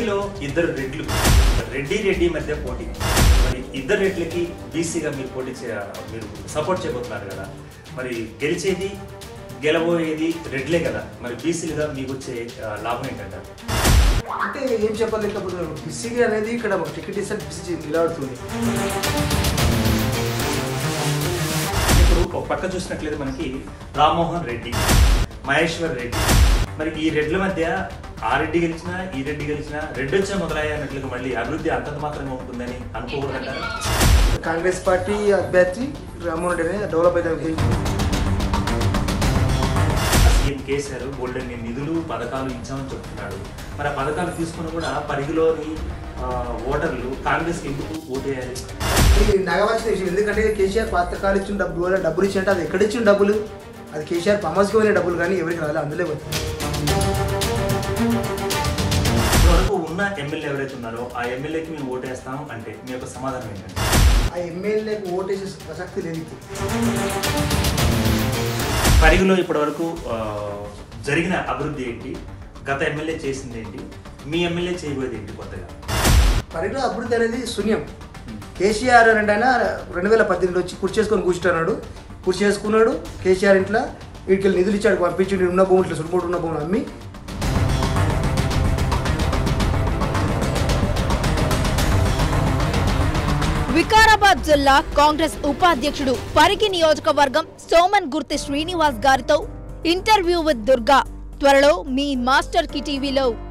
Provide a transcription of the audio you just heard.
పరిగిలో ఇద్దరు రెడ్లు రెడ్డి రెడ్డి మధ్య పోటీ మరి ఇద్దరు రెడ్లకి బీసీగా మీరు పోటీ చే మీరు సపోర్ట్ చేయబోతున్నారు కదా మరి గెలిచేది గెలబోయేది రెడ్లే కదా మరి బీసీలుగా మీకు వచ్చే ఆ, లాభం ఏంటంటారు అంటే ఏం చెప్పలేకపోతున్నాను బిసిగా అనేది ఇక్కడ మాకు టికెట్ ఇస్తే బిసి నిలబడుతుంది ఇప్పుడు ఒక పక్క చూసినట్లయితే మనకి రామ్మోహన్ రెడ్డి మహేశ్వర్ రెడ్డి మరి ఈ రెడ్ల మధ్య ఆ రెడ్డి గెలిచినా ఈ రెడ్డి గెలిచినా రెడ్డి వచ్చే మొదలయ్యన్నట్లుగా మళ్ళీ అభివృద్ధి అంతంత మాత్రమే ఉంటుందని అనుకోకూడదంటారా కాంగ్రెస్ పార్టీ అభ్యర్థి రామ్మోహన్ రెడ్డి అనేది డెవలప్ అయితే సీఎం కేసీఆర్ గోల్డెన్ నిధులు పథకాలు ఇచ్చామని చెప్తున్నాడు మరి ఆ పథకాలు తీసుకుని కూడా పరిగిలోని ఆ, ఓటర్లు కాంగ్రెస్కి ఎందుకు ఓటేయాలి ఇది నగవాల్సిన విషయం ఎందుకంటే కేసీఆర్ పథకాలు ఇచ్చిన డబ్బులు వల్ల డబ్బులు ఇచ్చింటే అది ఎక్కడ ఇచ్చిన డబ్బులు అది కేసీఆర్ ప్రమాదకమైన డబ్బులు కానీ ఎవరికి రాలే అందులో పోతుంది. ఇప్పటివరకు ఉన్న ఎమ్మెల్యే ఎవరైతే ఉన్నారో ఆ ఎమ్మెల్యేకి మేము ఓటేస్తాం అంటే మీ యొక్క సమాధానం ఏంటంటే ఆ ఎమ్మెల్యేకి ఓటేసే ప్రసక్తి లేదు ఇప్పుడు. పరిగిలో ఇప్పటివరకు ఆ, జరిగిన అభివృద్ధి ఏంటి గత ఎమ్మెల్యే చేసింది ఏంటి మీ ఎమ్మెల్యే చేయబోయేది ఏంటి కొత్తగా పరిధిలో అభివృద్ధి అనేది శూన్యం కేసీఆర్ అంటే ఆయన రెండు వేల పద్దెనిమిది వచ్చి కుర్చీ చేసుకొని కూర్చుంటున్నాడు కుర్చీ చేసుకున్నాడు కేసీఆర్ ఇంట్లో వీటికి నిధులు ఇచ్చాడు పంపించి ఉన్న భూములు ఇట్లా సుట్టుకోటు ఉన్న భూములు అమ్మి వికారాబాద్ జిల్లా కాంగ్రెస్ ఉపాధ్యక్షుడు పరిగి నియోజకవర్గం సోమన్ గుర్తి శ్రీనివాస్ గారితో ఇంటర్వ్యూ విత్ దుర్గా త్వరలో మీ మాస్టర్ కి టీవీలో